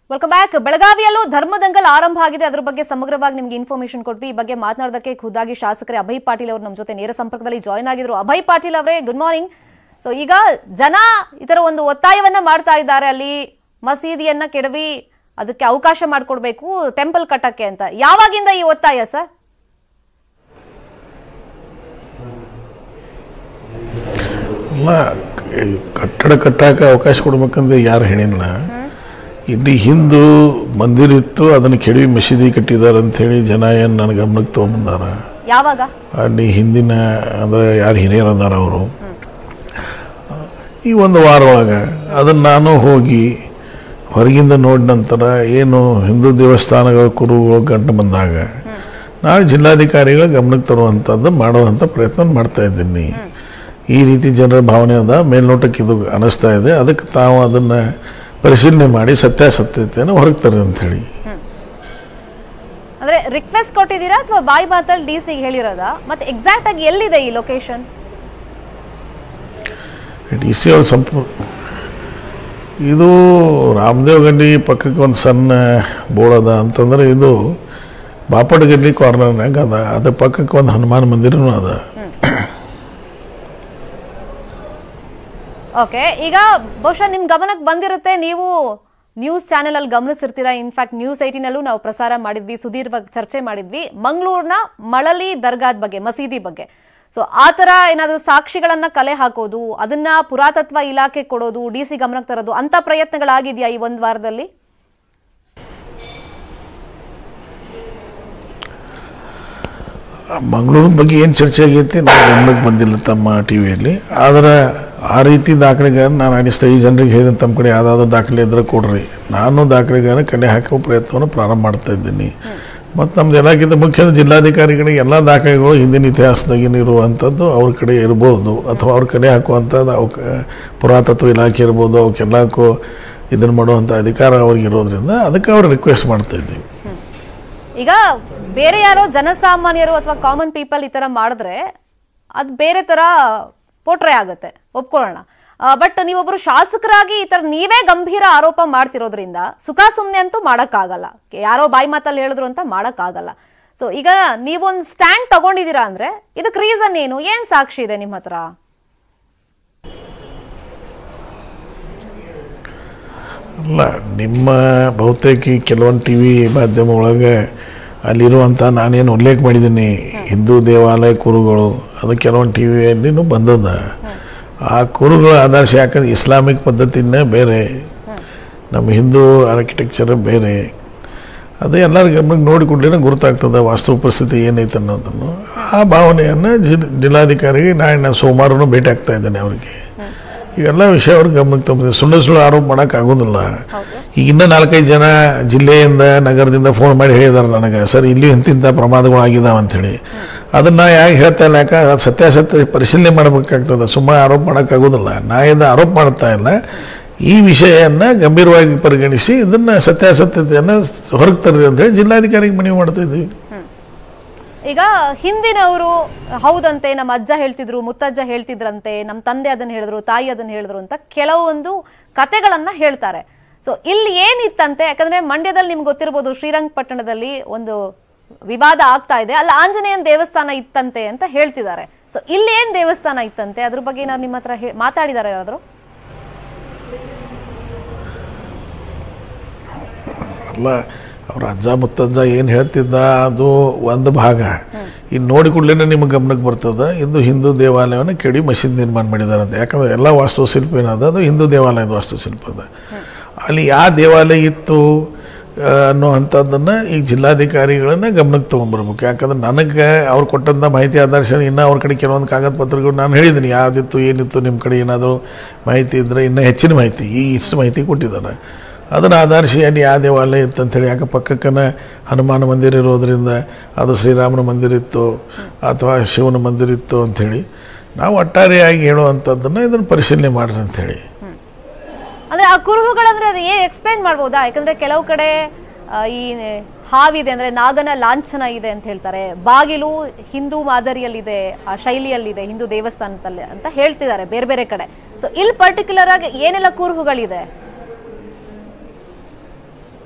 welcome back ಬೆಳಗಾವಿಯಲ್ಲೂ ಧರ್ಮದಂಗಲ್ ಆರಂಭ ಆಗಿದೆ ಅದ್ರ ಬಗ್ಗೆ ಸಮಗ್ರವಾಗಿ ನಿಮ್ಗೆ ಇನ್ಫಾರ್ಮೇಶನ್ ಕೊಟ್ವಿ ಈ ಬಗ್ಗೆ ಮಾತನಾಡೋದಕ್ಕೆ ಖುದ್ದಾಗಿ ಶಾಸಕರೇ ಅಭಯ್ ಪಾಟೀಲ್ ಅವರು ನಮ್ಮ ಜೊತೆ ನೇರ ಸಂಪರ್ಕದಲ್ಲಿ ಜಾಯ್ನ್ ಆಗಿದ್ರು ಅಭಯ್ ಪಾಟೀಲ್ ಅವರೇ ಗುಡ್ ಮಾರ್ನಿಂಗ್ ಸೊ ಈಗ ಜನ ಈ ತರ ಒಂದು ಒತ್ತಾಯವನ್ನ ಮಾಡ್ತಾ ಇದ್ದಾರೆ ಅಲ್ಲಿ ಮಸೀದಿಯನ್ನ ಕೆಡವಿ ಅದಕ್ಕೆ ಅವಕಾಶ ಮಾಡಿಕೊಡ್ಬೇಕು ಟೆಂಪಲ್ ಕಟ್ಟಕ್ಕೆ ಅಂತ ಯಾವಾಗಿಂದ ಈ ಒತ್ತಾಯ ಸರ್ ಅಲ್ಲ ಕ- ಕಟ್ಟಡ ಕಟ್ಟಾಕ ಅವಕಾಶ ಕೊಡ್ಬೇಕಂದ್ರೆ ಯಾರು ಹೇಳಿಲ್ಲ ಇಲ್ಲಿ ಹಿಂದೂ ಮಂದಿರ ಇತ್ತು ಅದನ್ನು ಕೆಡವಿ ಮಸೀದಿ ಕಟ್ಟಿದ್ದಾರೆ ಅಂತ ಹೇಳಿ ಜನ ಏನು ನನ್ನ ಗಮನಕ್ಕೆ ತೊಗೊಂಬಂದಾರ ಯಾವಾಗ ಅಲ್ಲಿ ಹಿಂದಿನ ಅಂದರೆ ಯಾರು ಹಿರಿಯರು ಅದಾರ ಅವರು ಈ ಒಂದು ವಾರ ಒಳಗೆ ಅದನ್ನು ನಾನು ಹೋಗಿ ಹೊರಗಿಂದ ನೋಡಿದ ನಂತರ ಏನು ಹಿಂದೂ ದೇವಸ್ಥಾನಗಳ ಕುರುಗಳು ಗಂಟು ಬಂದಾಗ ನಾಳೆ ಜಿಲ್ಲಾಧಿಕಾರಿಗಳ ಗಮನಕ್ಕೆ ತರುವಂಥದ್ದು ಮಾಡುವಂಥ ಪ್ರಯತ್ನ ಮಾಡ್ತಾ ಇದ್ದೀನಿ ಈ ರೀತಿ ಜನರ ಭಾವನೆ ಅದ ಮೇಲ್ನೋಟಕ್ಕೆ ಇದು ಅನಿಸ್ತಾ ಇದೆ ಅದಕ್ಕೆ ತಾವು ಅದನ್ನು ಪರಿಶೀಲನೆ ಮಾಡಿ ಸತ್ಯಾಸತ್ಯತೆಯನ್ನು ಹೊರಗೆ ತರ್ರಿ ಅಂಥೇಳಿ ಅಂದ್ರೆ ರಿಕ್ವೆಸ್ಟ್ ಕೊಟ್ಟಿದ್ದೀರಾ ಅಥವಾ ಬಾಯಿ ಮಾತಲ್ಲಿ ಡಿ ಸಿಗೆ ಹೇಳಿರೋದಾ ಮತ್ತೆ ಎಕ್ಸಾಕ್ಟ್ ಆಗಿ ಎಲ್ಲಿದೆ ಈ ಲೊಕೇಶನ್ ಡಿ ಸಿ ಅವ್ರ ಸಂಪ ಇದು ರಾಮದೇವ್ ಗಡ್ಡಿ ಪಕ್ಕಕ್ಕೆ ಒಂದು ಸಣ್ಣ ಬೋರ್ಡ್ ಅದ ಅಂತಂದ್ರೆ ಇದು ಬಾಪಟ್ ಗಡ್ಡಿ ಕಾರ್ನರ್ನಾಗ ಅದ ಅದ್ರ ಪಕ್ಕಕ್ಕೆ ಒಂದು ಹನುಮಾನ್ ಮಂದಿರನೂ ಅದ ಓಕೆ ಈಗ ಬಹುಶಃ ನಿಮ್ ಗಮನಕ್ಕೆ ಬಂದಿರುತ್ತೆ ನೀವು ನ್ಯೂಸ್ ಚಾನೆಲ್ ಅಲ್ಲಿ ಗಮನಿಸಿರ್ತೀರಾ ಇನ್ಫ್ಯಾಕ್ಟ್ ನ್ಯೂಸ್ ಏಟಿನಲ್ಲೂ ನಾವು ಪ್ರಸಾರ ಮಾಡಿದ್ವಿ ಸುದೀರ್ಘವಾಗಿ ಚರ್ಚೆ ಮಾಡಿದ್ವಿ ಮಂಗಳೂರಿನ ಮಳಲಿ ದರ್ಗಾದ್ ಬಗ್ಗೆ ಮಸೀದಿ ಬಗ್ಗೆ ಸೊ ಆ ತರ ಏನಾದ್ರು ಸಾಕ್ಷಿಗಳನ್ನ ಕಲೆ ಹಾಕೋದು ಅದನ್ನ ಪುರಾತತ್ವ ಇಲಾಖೆ ಕೊಡೋದು ಡಿ ಸಿ ಗಮನಕ್ಕೆ ತರೋದು ಅಂತ ಪ್ರಯತ್ನಗಳಾಗಿದ್ಯಾ ಈ ಒಂದ್ ವಾರದಲ್ಲಿ ಮಂಗಳೂರಿನ ಬಗ್ಗೆ ಏನು ಚರ್ಚೆ ಆಗೈತಿ ನಾವು ಗಮನಕ್ಕೆ ಬಂದಿಲ್ಲ ತಮ್ಮ ಟಿ ವಿಯಲ್ಲಿ ಆದರೆ ಆ ರೀತಿ ದಾಖಲೆಗಾರ ನಾನು ಅನಿಸ್ತಾ ಈ ಜನರಿಗೆ ಹೇಳಿದ ತಮ್ಮ ಕಡೆ ಯಾವುದಾದ್ರೂ ದಾಖಲೆ ಇದ್ರೆ ಕೊಡ್ರಿ ನಾನು ದಾಖಲೆಗಾರ ಕಲೆ ಹಾಕೋ ಪ್ರಯತ್ನವನ್ನು ಪ್ರಾರಂಭ ಮಾಡ್ತಾ ಇದ್ದೀನಿ ಮತ್ತು ನಮ್ದು ಎಲ್ಲಕ್ಕಿಂತ ಮುಖ್ಯ ಜಿಲ್ಲಾಧಿಕಾರಿಗಳಿಗೆ ಎಲ್ಲ ದಾಖಲೆಗಳು ಹಿಂದಿನ ಇತಿಹಾಸದಾಗಿನ ಇರುವಂಥದ್ದು ಅವ್ರ ಕಡೆ ಇರ್ಬೋದು ಅಥವಾ ಅವ್ರ ಕಲೆ ಹಾಕುವಂಥದ್ದು ಅವಕ್ಕೆ ಪುರಾತತ್ವ ಇಲಾಖೆ ಇರ್ಬೋದು ಅವಕ್ಕೆಲ್ಲಕ್ಕೂ ಇದನ್ನು ಮಾಡುವಂಥ ಅಧಿಕಾರ ಅವ್ರಿಗೆ ಇರೋದ್ರಿಂದ ಅದಕ್ಕೆ ಅವ್ರು ರಿಕ್ವೆಸ್ಟ್ ಮಾಡ್ತಾ ಇದ್ದೀವಿ ಈಗ ಬೇರೆ ಯಾರೋ ಜನಸಾಮಾನ್ಯರು ಅಥವಾ ಕಾಮನ್ ಪೀಪಲ್ ಈ ತರ ಮಾಡಿದ್ರೆ ಅದು ಬೇರೆ ತರ ಪೋಟ್ರೆ ಆಗುತ್ತೆ ಒಪ್ಕೊಳ್ಳೋಣ ಬಟ್ ನೀವೊಬ್ರು ಶಾಸಕರಾಗಿ ಈ ತರ ನೀವೇ ಗಂಭೀರ ಆರೋಪ ಮಾಡ್ತಿರೋದ್ರಿಂದ ಸುಖ ಸುಮ್ನೆ ಅಂತೂ ಮಾಡಕ್ಕಾಗಲ್ಲ ಯಾರೋ ಬಾಯಿ ಮಾತಲ್ಲಿ ಹೇಳಿದ್ರು ಅಂತ ಮಾಡಕ್ಕಾಗಲ್ಲ ಸೊ ಈಗ ನೀವೊಂದು ಸ್ಟ್ಯಾಂಡ್ ತಗೊಂಡಿದ್ದೀರಾ ಅಂದ್ರೆ ಇದಕ್ಕೆ ರೀಸನ್ ಏನು ಏನ್ ಸಾಕ್ಷಿ ಇದೆ ನಿಮ್ಮ ಹತ್ರ ಅಲ್ಲ ನಿಮ್ಮ ಬಹುತೇಕ ಈ ಕೆಲವೊಂದು ಟಿ ವಿ ಮಾಧ್ಯಮ ಒಳಗೆ ಅಲ್ಲಿರುವಂಥ ನಾನೇನು ಉಲ್ಲೇಖ ಮಾಡಿದ್ದೀನಿ ಹಿಂದೂ ದೇವಾಲಯ ಕುರುಗಳು ಅದು ಕೆಲವೊಂದು ಟಿ ವಿಯಲ್ಲಿನೂ ಬಂದದ ಆ ಕುರುಗಳ ಆದರ್ಶ ಯಾಕಂದ್ರೆ ಇಸ್ಲಾಮಿಕ್ ಪದ್ಧತಿನೇ ಬೇರೆ ನಮ್ಮ ಹಿಂದೂ ಆರ್ಕಿಟೆಕ್ಚರ್ ಬೇರೆ ಅದು ಎಲ್ಲರ ಗಮನಕ್ಕೆ ನೋಡಿ ಕೂಡಲೇ ಗುರುತಾಗ್ತದೆ ವಾಸ್ತು ಪರಿಸ್ಥಿತಿ ಏನೈತೆ ಅನ್ನೋದನ್ನು ಆ ಭಾವನೆಯನ್ನು ಜಿಲ್ ಜಿಲ್ಲಾಧಿಕಾರಿಗೆ ನಾಳೆ ನಾನು ಸೋಮವಾರನೂ ಭೇಟಿ ಆಗ್ತಾ ಇದ್ದೇನೆ ಅವರಿಗೆ ಇವೆಲ್ಲ ವಿಷಯ ಅವ್ರಿಗೆ ಗಮನಕ್ಕೆ ತಂದಿದೆ ಸುಳ್ಳು ಸುಳ್ಳು ಆರೋಪ ಮಾಡೋಕೆ ಆಗೋದಿಲ್ಲ ಈಗ ಇನ್ನೂ ನಾಲ್ಕೈದು ಜನ ಜಿಲ್ಲೆಯಿಂದ ನಗರದಿಂದ ಫೋನ್ ಮಾಡಿ ಹೇಳಿದಾರೆ ನನಗೆ ಸರ್ ಇಲ್ಲಿ ಇಂತಿಂಥ ಪ್ರಮಾದಗಳು ಆಗಿದಾವೆ ಅಂಥೇಳಿ ಅದನ್ನು ಯಾಕೆ ಹೇಳ್ತಾ ಇಲ್ಲ ಯಾಕೆ ಅದು ಸತ್ಯಾಸತ್ಯ ಪರಿಶೀಲನೆ ಮಾಡಬೇಕಾಗ್ತದೆ ಸುಮ್ಮನೆ ಆರೋಪ ಮಾಡೋಕ್ಕಾಗೋದಿಲ್ಲ ನಾ ಇದು ಆರೋಪ ಮಾಡ್ತಾ ಇಲ್ಲ ಈ ವಿಷಯವನ್ನು ಗಂಭೀರವಾಗಿ ಪರಿಗಣಿಸಿ ಇದನ್ನು ಸತ್ಯಾಸತ್ಯತೆಯನ್ನು ಹೊರಗೆ ತರ್ರಿ ಅಂತೇಳಿ ಜಿಲ್ಲಾಧಿಕಾರಿಗೆ ಮನವಿ ಮಾಡ್ತಾ ಇದ್ದೀವಿ ಈಗ ಹಿಂದಿನವರು ಹೌದಂತೆ ನಮ್ಮ ಅಜ್ಜ ಹೇಳ್ತಿದ್ರು ಮುತ್ತಜ್ಜ ಹೇಳ್ತಿದ್ರಂತೆ ನಮ್ಮ ತಂದೆ ಅದನ್ನ ಹೇಳಿದ್ರು ತಾಯಿ ಅದನ್ನ ಹೇಳಿದ್ರು ಅಂತ ಕೆಲವೊಂದು ಕತೆಗಳನ್ನ ಹೇಳ್ತಾರೆ ಸೊ ಇಲ್ಲಿ ಏನಿತ್ತಂತೆ ಯಾಕಂದ್ರೆ ಮಂಡ್ಯದಲ್ಲಿ ನಿಮ್ಗೆ ಗೊತ್ತಿರ್ಬೋದು ಶ್ರೀರಂಗಪಟ್ಟಣದಲ್ಲಿ ಒಂದು ವಿವಾದ ಆಗ್ತಾ ಇದೆ ಅಲ್ಲಿ ಆಂಜನೇಯನ ದೇವಸ್ಥಾನ ಇತ್ತಂತೆ ಅಂತ ಹೇಳ್ತಿದ್ದಾರೆ ಸೊ ಇಲ್ಲಿ ಏನ್ ದೇವಸ್ಥಾನ ಇತ್ತಂತೆ ಅದ್ರ ಬಗ್ಗೆ ಏನಾದ್ರು ನಿಮ್ಮ ಹತ್ರ ಹೇ- ಮಾತಾಡಿದಾರೆ ಯಾರಾದ್ರು ಅಲ್ಲ ಅವ್ರ ಅಜ್ಜ ಮುತ್ತಜ್ಜ ಏನು ಹೇಳ್ತಿದ್ದ ಅದು ಒಂದು ಭಾಗ ಇನ್ನು ನೋಡಿ ಕೂಡಲೇ ನಿಮಗೆ ಗಮನಕ್ಕೆ ಬರ್ತದೆ ಇದು ಹಿಂದೂ ದೇವಾಲಯವನ್ನು ಕೆಡಿ ಮಸೀದಿ ನಿರ್ಮಾಣ ಮಾಡಿದ್ದಾರೆ ಅಂತ ಯಾಕಂದ್ರೆ ಎಲ್ಲ ವಾಸ್ತುಶಿಲ್ಪ ಏನದ ಅದು ಹಿಂದೂ ದೇವಾಲಯದ ವಾಸ್ತುಶಿಲ್ಪ ಅದ ಅಲ್ಲಿ ಯಾವ ದೇವಾಲಯ ಇತ್ತು ಆ, ಅನ್ನುವಂಥದ್ದನ್ನು ಈಗ ಜಿಲ್ಲಾಧಿಕಾರಿಗಳನ್ನ ಗಮನಕ್ಕೆ ತೊಗೊಂಬರ್ಬೇಕು ಯಾಕಂದ್ರೆ ನನಗೆ ಅವ್ರು ಕೊಟ್ಟಂಥ ಮಾಹಿತಿ ಆಧಾರಿಸಿ ಇನ್ನೂ ಅವ್ರ ಕಡೆ ಕೆಲವೊಂದು ಕಾಗದ ಪತ್ರಗಳು ನಾನು ಹೇಳಿದ್ದೀನಿ ಯಾವುದಿತ್ತು ಏನಿತ್ತು ನಿಮ್ಮ ಕಡೆ ಏನಾದರೂ ಮಾಹಿತಿ ಇದ್ದರೆ ಇನ್ನೂ ಹೆಚ್ಚಿನ ಮಾಹಿತಿ ಈ ಇಷ್ಟು ಮಾಹಿತಿ ಕೊಟ್ಟಿದ್ದಾರೆ ಅದನ್ನು ಆಧರಿಸಿ ಅಲ್ಲಿ ಯಾವ ದೇವಾಲಯ ಇತ್ತು ಅಂಥೇಳಿ ಯಾಕೆ ಪಕ್ಕಕ್ಕನ ಹನುಮಾನ ಮಂದಿರ ಇರೋದ್ರಿಂದ ಅದು ಶ್ರೀರಾಮನ ಮಂದಿರ ಇತ್ತು ಅಥವಾ ಶಿವನ ಮಂದಿರ ಇತ್ತು ಅಂಥೇಳಿ ನಾವು ಒಟ್ಟಾರೆಯಾಗಿ ಹೇಳುವಂಥದ್ದನ್ನು ಇದನ್ನು ಪರಿಶೀಲನೆ ಮಾಡ್ರಿ ಅಂಥೇಳಿ ಅಂದ್ರೆ ಆ ಕುರುಹುಗಳಂದ್ರೆ ಅದು ಏನ್ ಎಕ್ಸ್ಪ್ಲೈನ್ ಮಾಡ್ಬೋದಾ ಯಾಕಂದ್ರೆ ಕೆಲವು ಕಡೆ ಆ, ಈ ಹಾವಿದೆ ಅಂದ್ರೆ ನಾಗನ ಲಾಂಛನ ಇದೆ ಅಂತ ಹೇಳ್ತಾರೆ ಬಾಗಿಲು ಹಿಂದೂ ಮಾದರಿಯಲ್ಲಿದೆ ಆ ಶೈಲಿಯಲ್ಲಿದೆ ಹಿಂದೂ ದೇವಸ್ಥಾನದಲ್ಲಿ ಅಂತ ಹೇಳ್ತಿದ್ದಾರೆ ಬೇರೆ ಬೇರೆ ಕಡೆ ಸೊ ಇಲ್ಲಿ ಪರ್ಟಿಕ್ಯುಲರ್ ಆಗಿ ಏನೆಲ್ಲ ಕುರುಹುಗಳಿದೆ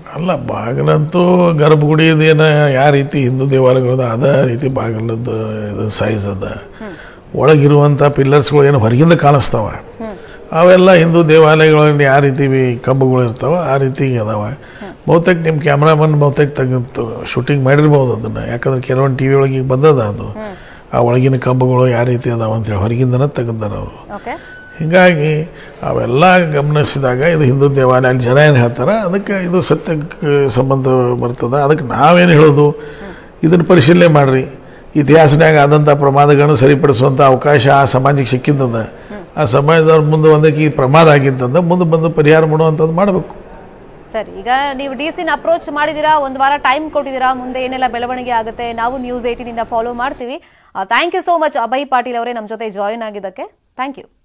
ಅಲ್ಲ ಬಾಗಿಲಂತೂ ಗರ್ಭಗುಡಿಯದೇನ ಯಾವ ರೀತಿ ಹಿಂದೂ ದೇವಾಲಯಗಳದ ಅದೇ ರೀತಿ ಬಾಗಿಲದ್ದು ಇದು ಸೈಜ್ ಅದ ಒಳಗಿರುವಂಥ ಪಿಲ್ಲರ್ಸ್ಗಳು ಏನು ಹೊರಗಿಂದ ಕಾಣಿಸ್ತಾವ ಅವೆಲ್ಲ ಹಿಂದೂ ದೇವಾಲಯಗಳಲ್ಲಿ ಯಾವ ರೀತಿ ವಿ- ಕಂಬಗಳು ಇರ್ತಾವ ಆ ರೀತಿ ಅದಾವ ಬಹುತೇಕ ನಿಮ್ಮ ಕ್ಯಾಮ್ರಾಮನ್ ಬಹುತೇಕ ತೆಗೆದು ಶೂಟಿಂಗ್ ಮಾಡಿರ್ಬೋದು ಅದನ್ನು ಯಾಕಂದ್ರೆ ಕೆಲವೊಂದು ಟಿ ವಿ ಒಳಗೆ ಈಗ ಬಂದದ ಅದು ಆ ಒಳಗಿನ ಕಂಬಗಳು ಯಾವ ರೀತಿ ಅದಾವ ಅಂತೇಳಿ ಹೊರಗಿಂದನೇ ತೆಗೆದಾರ ಅವರು ಓಕೆ ಹೀಗಾಗಿ ಅವೆಲ್ಲ ಗಮನಿಸಿದಾಗ ಇದು ಹಿಂದೂ ದೇವಾಲಯ ಅಲ್ಲಿ ಜನ ಏನು ಹೇಳ್ತಾರೆ ಅದಕ್ಕೆ ಇದು ಸತ್ಯಕ್ಕೆ ಸಂಬಂಧ ಬರ್ತದೆ ಅದಕ್ಕೆ ನಾವೇನು ಹೇಳೋದು ಇದನ್ನು ಪರಿಶೀಲನೆ ಮಾಡಿರಿ ಇತಿಹಾಸನಾಗ ಆದಂಥ ಪ್ರಮಾದಗಳನ್ನು ಸರಿಪಡಿಸುವಂಥ ಅವಕಾಶ ಆ ಸಮಾಜಕ್ಕೆ ಸಿಕ್ಕಿದ್ದದ ಆ ಸಮಾಜದವ್ರ ಮುಂದೆ ಒಂದಕ್ಕೆ ಈ ಪ್ರಮಾದ ಆಗಿತ್ತಂದ ಮುಂದೆ ಬಂದು ಪರಿಹಾರ ಮಾಡುವಂಥದ್ದು ಮಾಡಬೇಕು ಸರಿ ಈಗ ನೀವು ಡಿ ಸಿನ ಅಪ್ರೋಚ್ ಮಾಡಿದ್ದೀರಾ ಒಂದು ವಾರ ಟೈಮ್ ಕೊಟ್ಟಿದ್ದೀರಾ ಮುಂದೆ ಏನೆಲ್ಲ ಬೆಳವಣಿಗೆ ಆಗುತ್ತೆ ನಾವು ನ್ಯೂಸ್ ಏಯ್ಟೀನಿಂದ ಫಾಲೋ ಮಾಡ್ತೀವಿ thank you so much Abhay Patil ಅವರೇ ನಮ್ಮ ಜೊತೆ ಜಾಯಿನ್ ಆಗಿದ್ದಕ್ಕೆ ಥ್ಯಾಂಕ್ ಯು